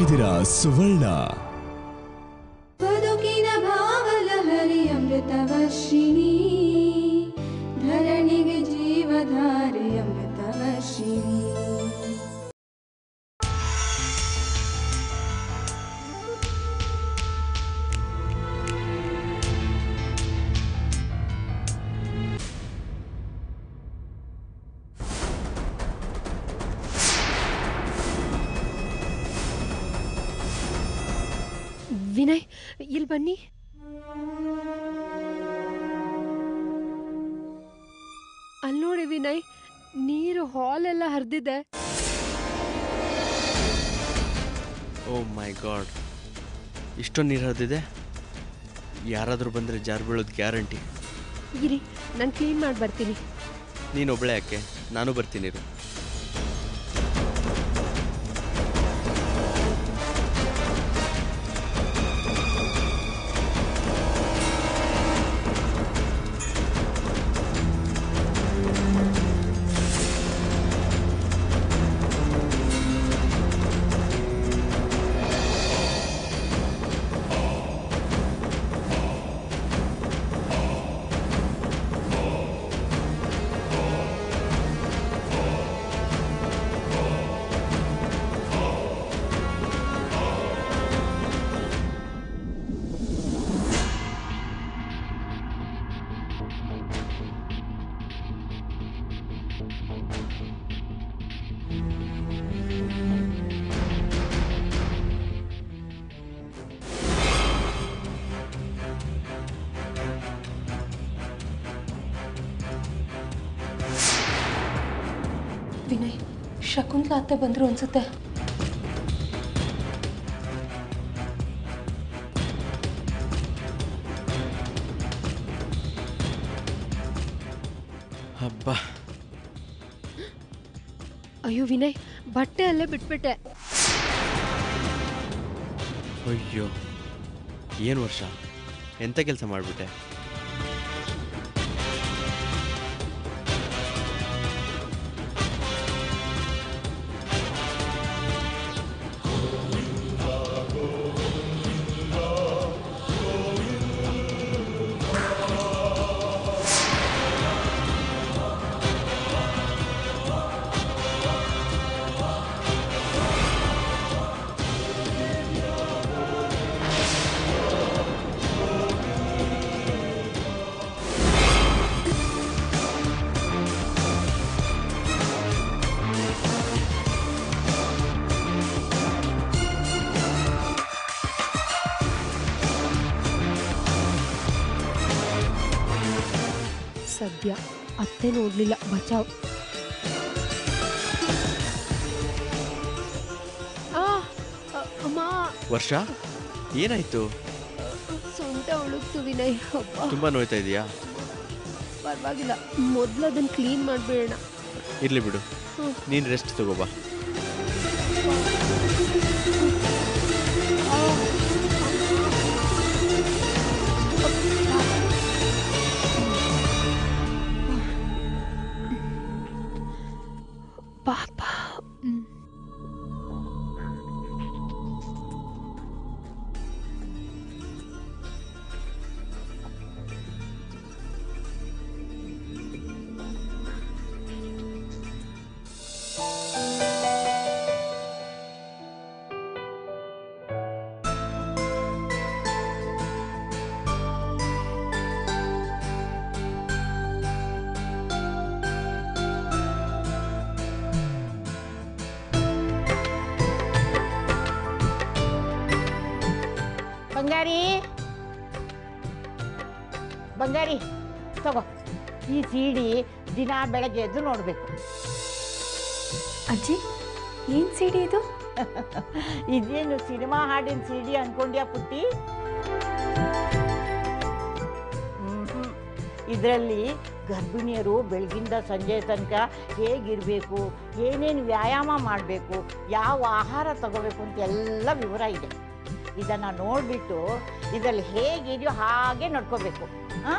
ಇದ್ದೀರಾ ಸುವರ್ಣ ಬದುಕಿನ ಭಾವಲಹರಿ ಅಮೃತವರ್ಷಿಣಿ ಧರಣಿಗೆ ಜೀವಧಾರೆ ಅಮೃತವರ್ಷಿಣಿ ವಿನಯ್ ಇಲ್ಲಿ ಬನ್ನಿ ಅಲ್ಲಿ ನೋಡಿ ವಿನಯ್ ನೀರು ಹಾಲ್ ಎಲ್ಲ ಹರಿದಿದೆ ಓ ಮೈ ಗಾಡ್ ಇಷ್ಟೊಂದು ನೀರು ಹರಿದಿದೆ ಯಾರಾದರೂ ಬಂದರೆ ಜಾರ್ ಬೀಳೋದು ಗ್ಯಾರಂಟಿ ಇರಿ ನಾನು ಕ್ಲೀನ್ ಮಾಡಿ ಬರ್ತೀನಿ ನೀನು ಒಬ್ಬಳೆ ಯಾಕೆ ನಾನು ಬರ್ತೀನಿ ಇರು. ವಿನಯ್ ಶಕುಂತ್ಲಾ ಅತ್ತೆ ಬಂದರು ಅನ್ಸುತ್ತೆ ಹಬ್ಬ ಅಯ್ಯೋ ವಿನಯ್ ಬಟ್ಟೆ ಅಲ್ಲೇ ಬಿಟ್ಬಿಟ್ಟೆ ಅಯ್ಯೋ ಏನು ವರ್ಷ ಎಂಥ ಕೆಲಸ ಮಾಡಿಬಿಟ್ಟೆ ಸದ್ಯ ಅತ್ತೆ ನೋಡ್ಲಿಲ್ಲ ಬಚಾವ್ ಆ, ಅ- ಅಮ್ಮ ವರ್ಷ ಏನಾಯಿತು ಸೊಂಟ ಉಳುಕ್ತು ವಿನಯ್ ಅಬ್ಬಾ ತುಂಬ ನೋಯ್ತಾ ಇದೆಯಾ ಪರವಾಗಿಲ್ಲ ಮೊದಲು ಅದನ್ನು ಕ್ಲೀನ್ ಮಾಡಿಬಿಡೋಣ ಇರಲಿ ಬಿಡು ಹ್ಮ್. ನೀನು ರೆಸ್ಟ್ ತಗೋಬಾ ಪಾಪ ಹ್ಮ್. ಬಂಗಾರಿ ಬಂಗಾರಿ ತಗೋ ಈ ಸೀಡಿ ದಿನ ಬೆಳಗ್ಗೆ ಎದ್ದು ನೋಡಬೇಕು ಅಜ್ಜಿ ಏನ್ ಸಿಡಿ ಇದು ಇದೇನು ಸಿನಿಮಾ ಹಾಡಿನ ಸಿಡಿ ಅನ್ಕೊಂಡ್ಯಾ ಪುಟ್ಟಿ ಇದರಲ್ಲಿ ಗರ್ಭಿಣಿಯರು ಬೆಳಗಿಂದ ಸಂಜೆ ತನಕ ಹೇಗಿರಬೇಕು ಏನೇನು ವ್ಯಾಯಾಮ ಮಾಡಬೇಕು ಯಾವ ಆಹಾರ ತಗೋಬೇಕು ಅಂತ ಎಲ್ಲ ವಿವರ ಇದೆ ಇದನ್ನು ನೋಡಿಬಿಟ್ಟು ಇದರಲ್ಲಿ ಹೇಗಿದೆಯೋ ಹಾಗೆ ನಡ್ಕೋಬೇಕು ಹಾಂ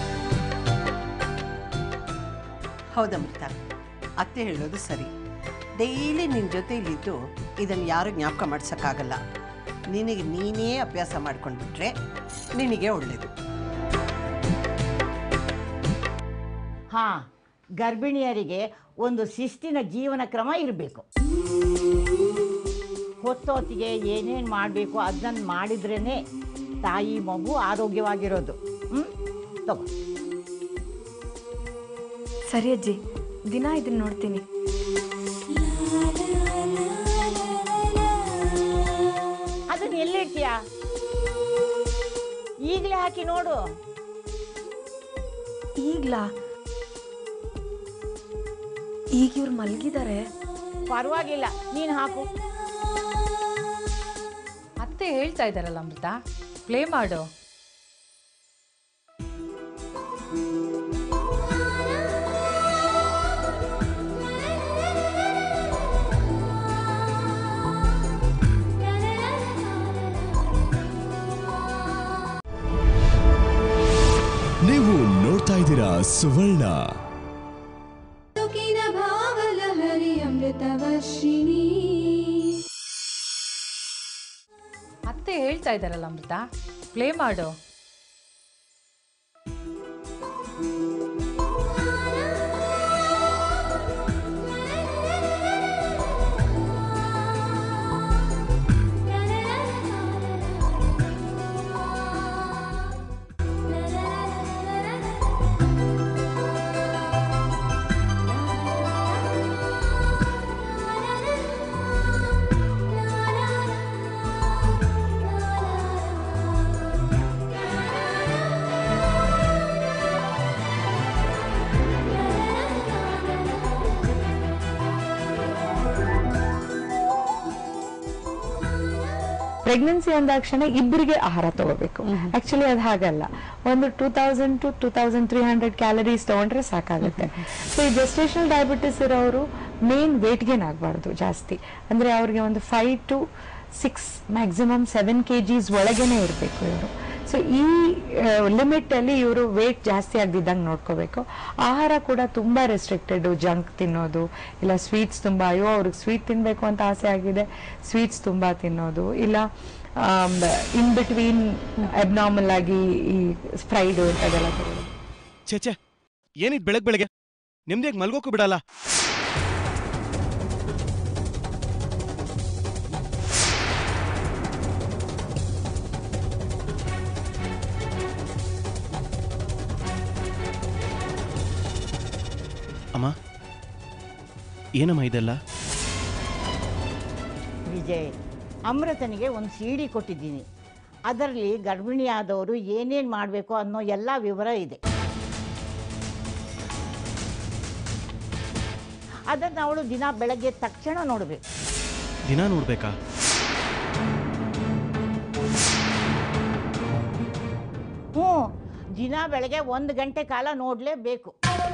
ಹೌದಮೃತ ಅತ್ತೆ ಹೇಳೋದು ಸರಿ ಡೈಲಿ ನಿನ್ನ ಜೊತೆಲಿದ್ದು ಇದನ್ನು ಯಾರು ಜ್ಞಾಪಕ ಮಾಡ್ಸೋಕ್ಕಾಗಲ್ಲ ನಿನಗೆ ನೀನೇ ಅಭ್ಯಾಸ ಮಾಡ್ಕೊಂಡ್ಬಿಟ್ರೆ ನಿನಗೆ ಒಳ್ಳೆಯದು ಹಾ ಗರ್ಭಿಣಿಯರಿಗೆ ಒಂದು ಶಿಸ್ತಿನ ಜೀವನ ಕ್ರಮ ಇರಬೇಕು ಹೊತ್ತೊತ್ತಿಗೆ ಏನೇನು ಮಾಡಬೇಕು ಅದನ್ನು ಮಾಡಿದ್ರೇ ತಾಯಿ ಮಗು ಆರೋಗ್ಯವಾಗಿರೋದು ಹ್ಞೂ ತಗೋ ಸರಿ ಅಜ್ಜಿ ದಿನ ಇದನ್ನ ನೋಡ್ತೀನಿ ಅದನ್ನು ಎಲ್ಲಿಡ್ತೀಯ ಈಗಲೇ ಹಾಕಿ ನೋಡು ಈಗ್ಲಾ ಈಗ ಇವ್ರು ಮಲಗಿದ್ದಾರೆ ಪರವಾಗಿಲ್ಲ ನೀನು ಹಾಕು ಅತ್ತೆ ಹೇಳ್ತಾ ಇದ್ದಾರಲ್ಲ ಅಮೃತ ಪ್ಲೇ ಮಾಡು ನೀವು ನೋಡ್ತಾ ಇದ್ದೀರಾ ಸುವರ್ಣ ತುಕಿನ ಭಾವಲಹರಿ ಅಮೃತವರ್ಷಿಣಿ ಅತ್ತೆ ಹೇಳ್ತಾ ಇದ್ದಾರಲ್ಲ ಅಮೃತ ಪ್ಲೇ ಮಾಡು ಪ್ರೆಗ್ನೆನ್ಸಿ ಅಂದಾಕ್ಷಣ ಇಬ್ಬರಿಗೆ ಆಹಾರ ತಗೋಬೇಕು ಆಕ್ಚುಲಿ ಅದು ಹಾಗಲ್ಲ ಒಂದು two thousand to two thousand three hundred calories ತಗೊಂಡ್ರೆ ಸಾಕಾಗುತ್ತೆ ಸೊ ಈ ಜೆಸ್ಟೇಷನಲ್ ಡಯಾಬಿಟಿಸ್ ಇರೋರು ಮೇನ್ ವೇಟ್ ಗೇನ್ ಆಗಬಾರ್ದು ಜಾಸ್ತಿ ಅಂದ್ರೆ ಅವ್ರಿಗೆ ಒಂದು five to six maximum seven K Gs ಒಳಗೇನೆ ಇರಬೇಕು ಇವರು ಸೊ ಈ ಲಿಮಿಟ್ ಅಲ್ಲಿ ಇವರು ವೇಟ್ ಜಾಸ್ತಿ ಆಗದಿದ್ದಂಗೆ ನೋಡ್ಕೋಬೇಕು ಆಹಾರ ಕೂಡ ತುಂಬಾ ರೆಸ್ಟ್ರಿಕ್ಟೆಡ್ ಜಂಕ್ ತಿನ್ನೋದು ಇಲ್ಲ ಸ್ವೀಟ್ಸ್ ತುಂಬಾ ಅಯ್ಯೋ ಅವ್ರಿಗೆ ಸ್ವೀಟ್ ತಿನ್ಬೇಕು ಅಂತ ಆಸೆ ಆಗಿದೆ ಸ್ವೀಟ್ಸ್ ತುಂಬಾ ತಿನ್ನೋದು ಇಲ್ಲ ಇನ್ ಬಿಟ್ವೀನ್ ಅಬ್ನಾರ್ಮಲ್ ಆಗಿ ಈ ಫ್ರೈಡ್ ಇಂಥದ್ದೆಲ್ಲ ತಗೊಳ್ಳೋದು ಛೇ ಛೇ ಏನಿದ್ ಬೆಳಗ್ ಬೆಳಗ್ಗೆ ನೆಮ್ಮದಿಯಾಗಿ ಮಲ್ಗೋಕು ಬಿಡಲ್ಲ ಅಮ್ಮ ಏನಮ್ಮ ಇದೆಲ್ಲ ವಿಜಯ್ ಅಮೃತನಿಗೆ ಒಂದು ಸಿಡಿ ಕೊಟ್ಟಿದ್ದೀನಿ ಅದರಲ್ಲಿ ಗರ್ಭಿಣಿಯಾದವರು ಏನೇನು ಮಾಡಬೇಕು ಅನ್ನೋ ಎಲ್ಲ ವಿವರ ಇದೆ ಅದನ್ನು ಅವಳು ದಿನ ಬೆಳಗ್ಗೆ ತಕ್ಷಣ ನೋಡಬೇಕು ದಿನ ನೋಡ್ಬೇಕಾ ಹ್ಞೂ ದಿನ ಬೆಳಗ್ಗೆ ಒಂದು ಗಂಟೆ ಕಾಲ ನೋಡಲೇಬೇಕು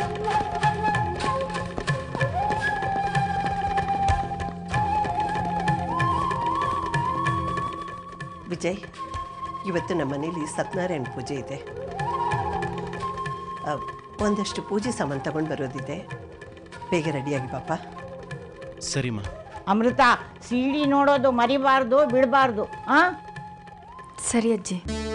ವಿಜಯ್ ಇವತ್ತು ನಮ್ಮ ಮನೇಲಿ ಸತ್ಯನಾರಾಯಣ ಪೂಜೆ ಇದೆ ಆ, ಒಂದಷ್ಟು ಪೂಜೆ ಸಾಮಾನು ತಗೊಂಡು ಬರೋದಿದೆ ಬೇಗ ರೆಡಿಯಾಗಿ ಪಾಪ ಸರಿಮ್ಮ ಅಮೃತ ಸಿಡಿ ನೋಡೋದು ಮರಿಬಾರ್ದು ಬಿಡಬಾರ್ದು ಹಾಂ ಸರಿ ಅಜ್ಜಿ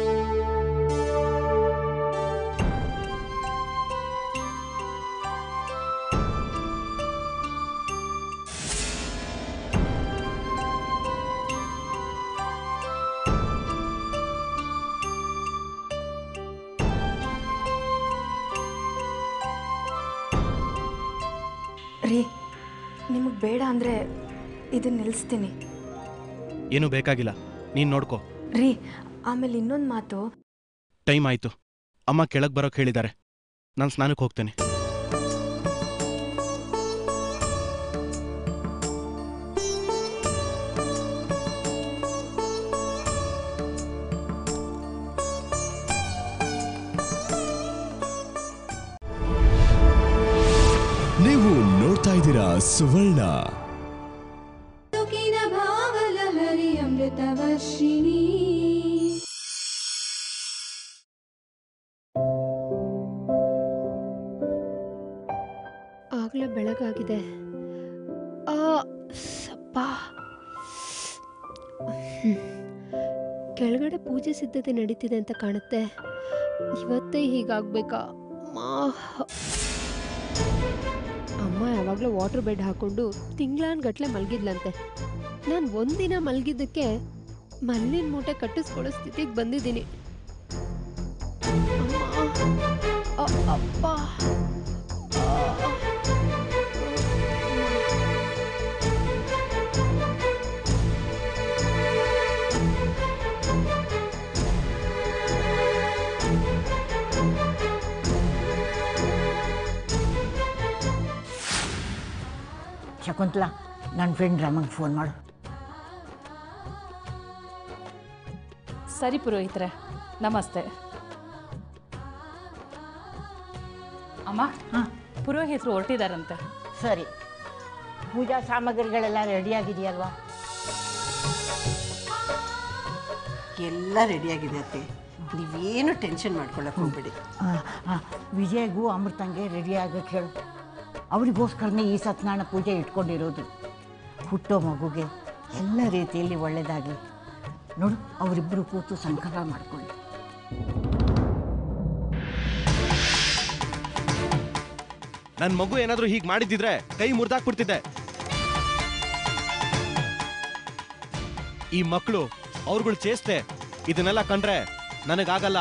ರೀ ನಿಮಗೆ ಬೇಡ ಅಂದರೆ ಇದನ್ನ ನಿಲ್ಲಿಸ್ತೀನಿ ಏನು ಬೇಕಾಗಿಲ್ಲ ನೀನು ನೋಡ್ಕೋ ರೀ ಆಮೇಲೆ ಇನ್ನೊಂದು ಮಾತು ಟೈಮ್ ಆಯ್ತು ಅಮ್ಮ ಕೆಳಗೆ ಬರೋಕೆ ಹೇಳಿದ್ದಾರೆ ನಾನು ಸ್ನಾನಕ್ಕೆ ಹೋಗ್ತೇನೆ ನೀವು ನೋಡ್ತಾ ಇದ್ದೀರಾ ಸುವರ್ಣ ತುಕಿನ ಭಾವಲಹರಿ ಅಮೃತವರ್ಷಿಣಿ ಆಗಲೇ ಬೆಳಗಾಗಿದೆ ಆ, ಸಪ್ಪ ಹ್ಮ್. ಕೆಳಗಡೆ ಪೂಜೆ ಸಿದ್ಧತೆ ನಡೀತಿದೆ ಅಂತ ಕಾಣುತ್ತೆ ಇವತ್ತೇ ಹೀಗಾಗ್ಬೇಕಾ ಮಾ ಅಮ್ಮ ಯಾವಾಗಲೂ ವಾಟರ್ ಬೆಡ್ ಹಾಕೊಂಡು ತಿಂಗಳಾನ್ಗಟ್ಲೆ ಮಲಗಿದ್ಲಂತೆ ನಾನು ಒಂದಿನ ಮಲಗಿದ್ದಕ್ಕೆ ಮಲ್ಲಿನ ಮೂಟೆ ಕಟ್ಟಿಸ್ಕೊಳ್ಳೋ ಸ್ಥಿತಿಗೆ ಬಂದಿದ್ದೀನಿ ಅಮ್ಮ ಅ- ಅಪ್ಪ ಆ. ಶಕುಂತಲಾ ನನ್ನ ಫ್ರೆಂಡ್ ರಾಮಗೆ ಫೋನ್ ಮಾಡು ಸರಿ ಪುರೋಹಿತ್ರೆ ನಮಸ್ತೆ ಅಮ್ಮ ಹಾಂ ಪುರೋಹಿತರು ಹೊರಟಿದಾರಂತೆ ಸರಿ ಪೂಜಾ ಸಾಮಗ್ರಿಗಳೆಲ್ಲ ರೆಡಿಯಾಗಿದೆಯಲ್ವಾ ಎಲ್ಲ ರೆಡಿಯಾಗಿದೆ ಅತ್ತೆ ನೀವೇನು ಟೆನ್ಷನ್ ಮಾಡ್ಕೊಳಕ್ಕೆ ಹೋಗ್ಬೇಡಿ ವಿಜಯ್ಗೂ ಅಮೃತಂಗೆ ರೆಡಿ ಆಗಕ್ಕೆ ಹೇಳು ಅವರಿಗೋಸ್ಕರನೇ ಈ ಸತ್ಯನಾರಾಯಣ ಪೂಜೆ ಇಟ್ಕೊಂಡಿರೋದು ಹುಟ್ಟೋ ಮಗುಗೆ ಎಲ್ಲ ರೀತಿಯಲ್ಲಿ ಒಳ್ಳೆಯದಾಗಲಿ ನೋಡು ಅವರಿಬ್ಬರು ಕೂತು ಸಂಕಲ್ಪ ಮಾಡ್ಕೊಳ್ಳಿ ನನ್ ಮಗು ಏನಾದ್ರೂ ಹೀಗ್ ಮಾಡಿದ್ದಿದ್ರೆ ಕೈ ಮುರಿದಾಕ್ಬಿಡ್ತಿದ್ದೆ ಈ ಮಕ್ಕಳು ಅವ್ರುಗಳು ಚೇಷ್ಟೆ ಇದನ್ನೆಲ್ಲ ಕಂಡ್ರೆ ನನಗಾಗಲ್ಲ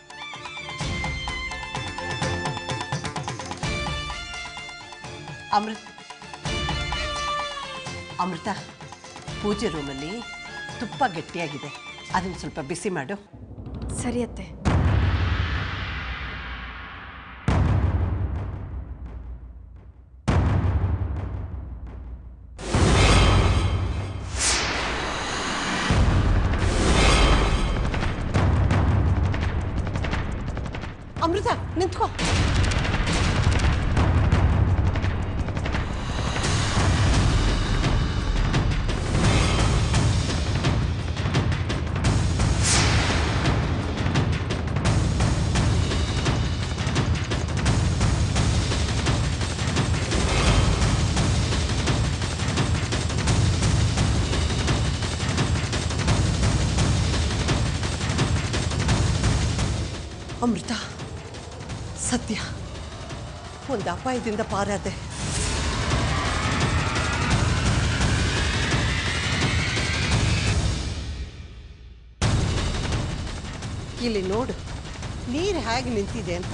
ಅಮೃತ ಅಮೃತ ಪೂಜೆ ರೂಮಲ್ಲಿ ತುಪ್ಪ ಗಟ್ಟಿಯಾಗಿದೆ ಅದನ್ನು ಸ್ವಲ್ಪ ಬಿಸಿ ಮಾಡು ಸರಿ ಅತ್ತೆ ಅಮೃತ ನಿಂತ್ಕೋ ಅಮೃತ ಸತ್ಯ ಒಂದು ಅಪಾಯದಿಂದ ಪಾರಾದೆ ಇಲ್ಲಿ ನೋಡು ನೀರು ಹೇಗೆ ನಿಂತಿದೆ ಅಂತ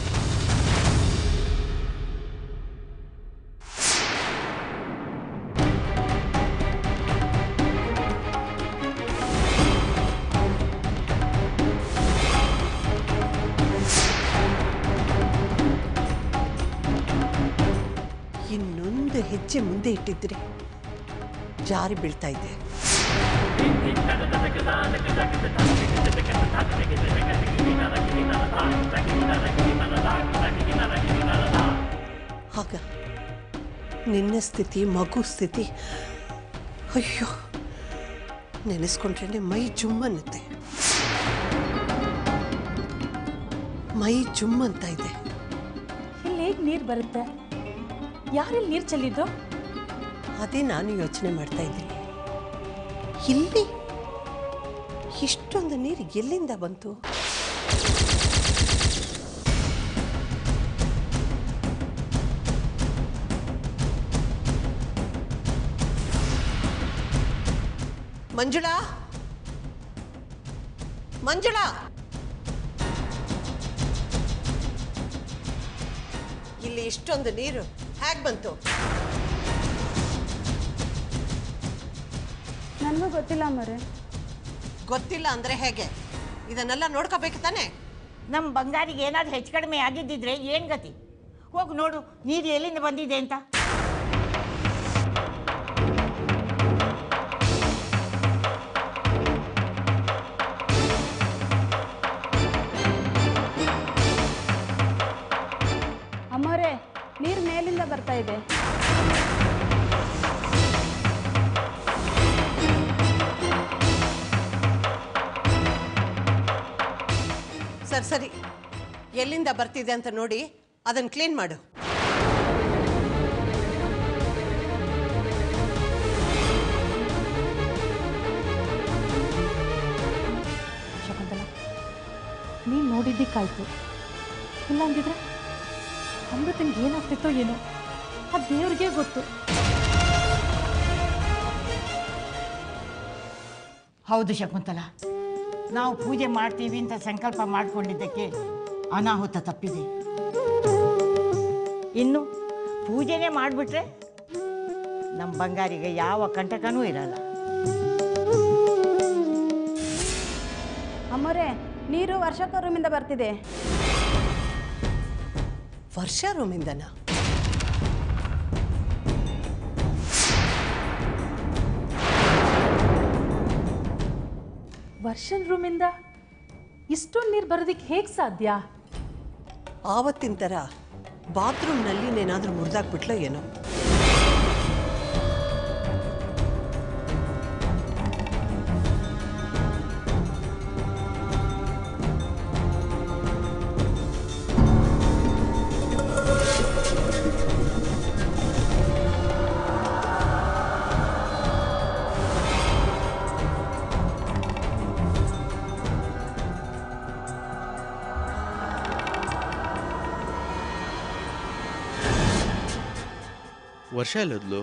ಇನ್ನೊಂದು ಹೆಜ್ಜೆ ಮುಂದೆ ಇಟ್ಟಿದ್ರೆ ಜಾರಿ ಬೀಳ್ತಾ ಇದ್ದೆ ಆಗ ನಿನ್ನ ಸ್ಥಿತಿ ಮಗು ಸ್ಥಿತಿ ಅಯ್ಯೋ ನೆನೆಸ್ಕೊಂಡ್ರೆ ಮೈ ಜುಮ್ ಅನ್ನುತ್ತೆ ಮೈ ಜುಮ್ ಅಂತ ಇದೆ ಇಲ್ಲಿ ಹೇಗೆ ನೀರು ಬರುತ್ತೆ ಯಾರಲ್ಲಿ ನೀರು ಚೆಲ್ಲಿದ್ದು ಅದೇ ನಾನು ಯೋಚನೆ ಮಾಡ್ತಾ ಇದ್ದೀನಿ ಇಲ್ಲಿ ಇಷ್ಟೊಂದು ನೀರು ಎಲ್ಲಿಂದ ಬಂತು ಮಂಜುಳಾ ಮಂಜುಳಾ ಇಲ್ಲಿ ಇಷ್ಟೊಂದು ನೀರು ಹೇಗೆ ಬಂತು ನನಗೂ ಗೊತ್ತಿಲ್ಲ ಮರೆ ಗೊತ್ತಿಲ್ಲ ಅಂದ್ರೆ ಹೇಗೆ ಇದನ್ನೆಲ್ಲ ನೋಡ್ಕೋಬೇಕು ತಾನೆ ನಮ್ಮ ಬಂಗಾರಿಗೆ ಏನಾದರೂ ಹೆಚ್ಚು ಕಡಿಮೆ ಆಗಿದ್ದಿದ್ರೆ ಏನು ಗತಿ ಹೋಗಿ ನೋಡು ನೀರು ಎಲ್ಲಿಂದ ಬಂದಿದೆ ಅಂತ ಅಮ್ಮರೇ ನೀರು ಮೇಲಿಂದ ಬರ್ತಾ ಇದೆ ಸರಿ ಸರಿ ಎಲ್ಲಿಂದ ಬರ್ತಿದೆ ಅಂತ ನೋಡಿ ಅದನ್ನು ಕ್ಲೀನ್ ಮಾಡು ಸದ್ಯಕ್ಕಾಯ್ತು ಇಲ್ಲ ಅಂದಿದ್ರೆ ಅಮೃತನ್ಗೆ ಏನಾಗ್ತಿತ್ತೋ ಏನೋ ಆ ದೇವ್ರಿಗೆ ಗೊತ್ತು ಹೌದು ಶಕುಂತಲ ನಾವು ಪೂಜೆ ಮಾಡ್ತೀವಿ ಅಂತ ಸಂಕಲ್ಪ ಮಾಡಿಕೊಂಡಿದ್ದಕ್ಕೆ ಅನಾಹುತ ತಪ್ಪಿದೆ ಇನ್ನು ಪೂಜೆನೇ ಮಾಡಿಬಿಟ್ರೆ ನಮ್ಮ ಬಂಗಾರಿಗೆ ಯಾವ ಕಂಟಕನೂ ಇರಲ್ಲ ಅಮ್ಮರೇ ನೀರು ವರ್ಷಕ್ಕ ರೂಮಿಂದ ಬರ್ತಿದೆ ವರ್ಷ ರೂಮಿಂದನ ವರ್ಷನ್ ರೂಮಿಂದ ಇಷ್ಟೊಂದು ನೀರು ಬರೋದಕ್ಕೆ ಹೇಗೆ ಸಾಧ್ಯ ಆವತ್ತಿನ ಥರ ಬಾತ್ರೂಮ್ನಲ್ಲಿ ಏನಾದರೂ ಮುರಿದಾಕ್ಬಿಟ್ಲೋ ಏನೋ ವರ್ಷ ಎಲ್ಲೋದ್ಲು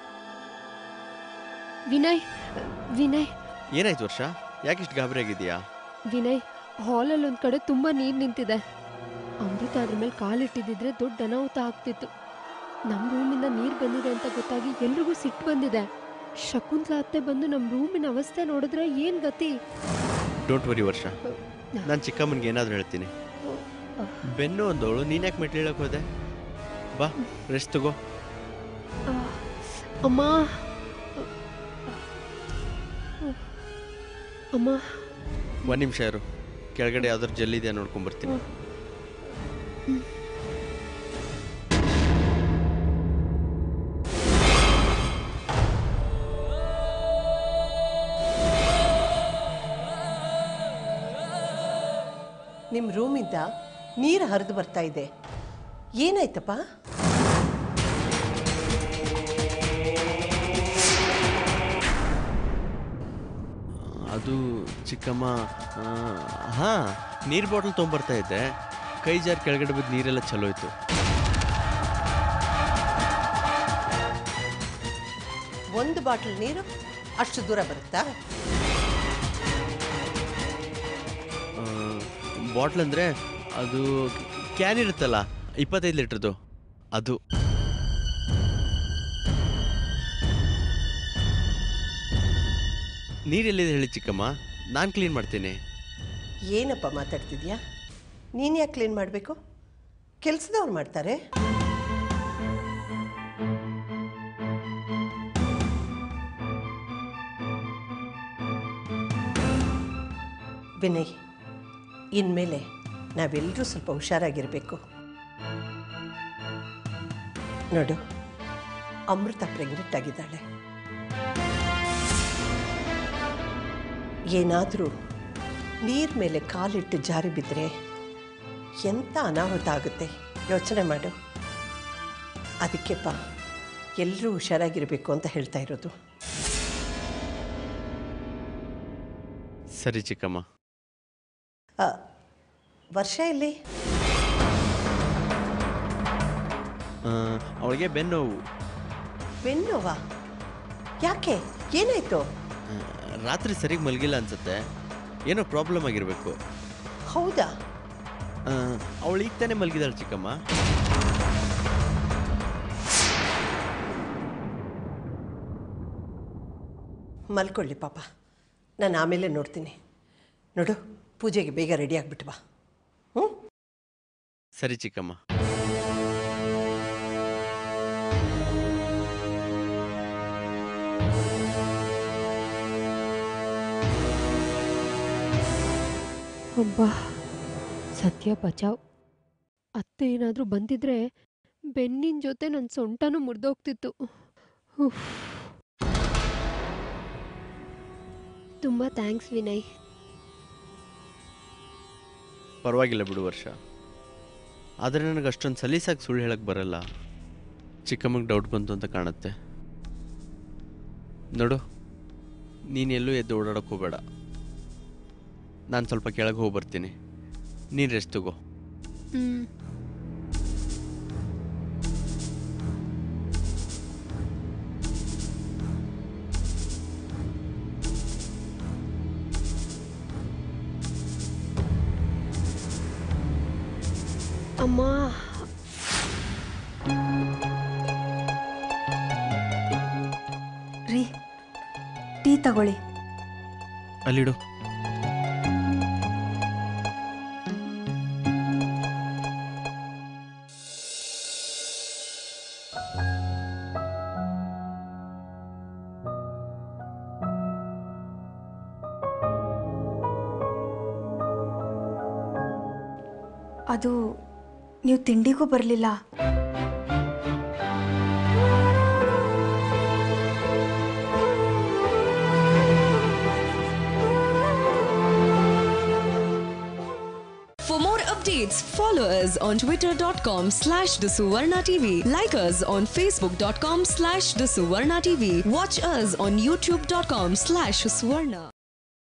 ವಿನಯ್ ವಿನಯ್ ಏನಾಯ್ತು ವರ್ಷ ಯಾಕಿಷ್ಟು ಗಾಬರಿ ಆಗಿದೆಯಾ ವಿನಯ್ ಹಾಲಲ್ಲಿ ಒಂದು ಕಡೆ ತುಂಬ ನೀರು ನಿಂತಿದೆ ಅಮೃತ ಅದ್ರ ಮೇಲೆ ಕಾಲಿಟ್ಟಿದ್ದಿದ್ರೆ ದೊಡ್ಡ ಅನಾಹುತ ಆಗ್ತಿತ್ತು ನಮ್ಮ ರೂಮಿಂದ ನೀರು ಬಂದಿದೆ ಅಂತ ಗೊತ್ತಾಗಿ ಎಲ್ರಿಗೂ ಸಿಟ್ಟು ಬಂದಿದೆ ಶಕುಂತ್ಲಾ ಅತ್ತೆ ಬಂದು ನಮ್ಮ ರೂಮಿನ ಅವಸ್ಥೆ ನೋಡಿದ್ರೆ ಏನು ಗತಿ ಡೋಂಟ್ ವರಿ ವರ್ಷ ನಾನು ಚಿಕ್ಕಮ್ಮನಿಗೆ ಏನಾದರೂ ಹೇಳ್ತೀನಿ ಬೆನ್ನು ಒಂದವಳು ನೀನು ಯಾಕೆ ಮೆಟ್ಲು ಹೇಳಕ್ ಹೋದೆ ಬಾ ರೆಸ್ಟ್ ತಗೋ ಆ, ಅಮ್ಮ ಅಮ್ಮ ಒಂದು ನಿಮಿಷ ಇರು ಕೆಳಗಡೆ ಯಾವ್ದಾದ್ರು ಜಲ್ಲಿದೆಯಾ ನೋಡ್ಕೊಂಬರ್ತೀನಿ ನಿಮ್ಮ ರೂಮಿಂದ ನೀರು ಹರಿದು ಬರ್ತಾ ಇದೆ ಏನಾಯ್ತಪ್ಪ ಅದು ಚಿಕ್ಕಮ್ಮ ಹಾಂ ನೀರು ಬಾಟಲ್ ತೊಗೊಂಬರ್ತಾ ಇದ್ದೆ ಕೈ ಜಾರ್ ಕೆಳಗಡೆ ಬಿದ್ದು ನೀರೆಲ್ಲ ಚಲೋಯ್ತು ಒಂದು ಬಾಟಲ್ ನೀರು ಅಷ್ಟು ದೂರ ಬರುತ್ತಾ ಬಾಟ್ಲ್ ಅಂದರೆ ಅದು ಕ್ಯಾನ್ ಇರುತ್ತಲ್ಲ ಇಪ್ಪತ್ತೈದು ಲೀಟ್ರದ್ದು ಅದು ನೀರೆಲ್ಲಿದೆ ಹೇಳಿ ಚಿಕ್ಕಮ್ಮ ನಾನು ಕ್ಲೀನ್ ಮಾಡ್ತೀನಿ ಏನಪ್ಪ ಮಾತಾಡ್ತಿದ್ಯಾ ನೀನು ಯಾಕೆ ಕ್ಲೀನ್ ಮಾಡಬೇಕು ಕೆಲಸದವ್ರು ಮಾಡ್ತಾರೆ ವಿನಯ್ ಇನ್ಮೇಲೆ ನಾವೆಲ್ಲರೂ ಸ್ವಲ್ಪ ಹುಷಾರಾಗಿರಬೇಕು ನೋಡು ಅಮೃತ ಪ್ರೆಗ್ನೆಂಟ್ ಆಗಿದ್ದಾಳೆ ಏನಾದರೂ ನೀರ್ ಮೇಲೆ ಕಾಲಿಟ್ಟು ಜಾರಿ ಬಿದ್ದರೆ ಎಂಥ ಅನಾಹುತ ಆಗುತ್ತೆ ಯೋಚನೆ ಮಾಡು ಅದಕ್ಕೆಪ್ಪ ಎಲ್ಲರೂ ಹುಷಾರಾಗಿರಬೇಕು ಅಂತ ಹೇಳ್ತಾ ಇರೋದು ಸರಿ ಚಿಕ್ಕಮ್ಮ ಆ, ವರ್ಷ ಎಲ್ಲಿ ಆ, ಅವಳಿಗೆ ಬೆನ್ನೋವು ಬೆನ್ನೋವಾ ಯಾಕೆ ಏನಾಯ್ತು ಆ, ರಾತ್ರಿ ಸರಿಗೆ ಮಲಗಿಲ್ಲ ಅನ್ಸುತ್ತೆ ಏನೋ ಪ್ರಾಬ್ಲಮ್ ಆಗಿರಬೇಕು ಹೌದಾ ಅವಳು ಈಗ ತಾನೇ ಮಲಗಿದಾಳೆ ಚಿಕ್ಕಮ್ಮ ಮಲ್ಕೊಳ್ಳಿ ಪಾಪ ನಾನು ಆಮೇಲೆ ನೋಡ್ತೀನಿ ನೋಡು ಪೂಜೆಗೆ ಬೇಗ ರೆಡಿ ಆಗಿಬಿಟ್ಟು ಬಾ ಹ್ಞೂ ಸರಿ ಚಿಕ್ಕಮ್ಮ ಅಬ್ಬಾ ಸದ್ಯ ಬಚಾವ್ ಅತ್ತೆ ಏನಾದರೂ ಬಂದಿದ್ರೆ ಬೆನ್ನಿನ ಜೊತೆ ನನ್ನ ಸೊಂಟನೂ ಮುರಿದೋಗ್ತಿತ್ತು ಉಫ್. ತುಂಬ ಥ್ಯಾಂಕ್ಸ್ ವಿನಯ್ ಪರವಾಗಿಲ್ಲ ಬಿಡು ವರ್ಷ ಆದರೆ ನನಗೆ ಅಷ್ಟೊಂದು ಸಲೀಸಾಗಿ ಸುಳ್ಳು ಹೇಳಕ್ಕೆ ಬರಲ್ಲ ಚಿಕ್ಕಮ್ಮಗೆ ಡೌಟ್ ಬಂತು ಅಂತ ಕಾಣುತ್ತೆ ನೋಡು ನೀನು ಎಲ್ಲೂ ಎದ್ದು ಓಡಾಡಕ್ಕೆ ಹೋಗಬೇಡ ನಾನು ಸ್ವಲ್ಪ ಕೆಳಗೆ ಹೋಗಿ ಬರ್ತೀನಿ ನೀನು ರೆಸ್ಟ್ ತಗೋ ಹ್ಮ್ ಅಮ್ಮ ರೀ ಟೀ ತಗೊಳ್ಳಿ ಅಲ್ಲಿಡು ಅದು ನೀವು ತಿಂಡಿಗೂ ಬರಲಿಲ್ಲ For more updates, follow us on twitter.com slash the Suvarna TV. Like us on facebook.com slash the Suvarna TV. Watch us on youtube.com slash Suvarna.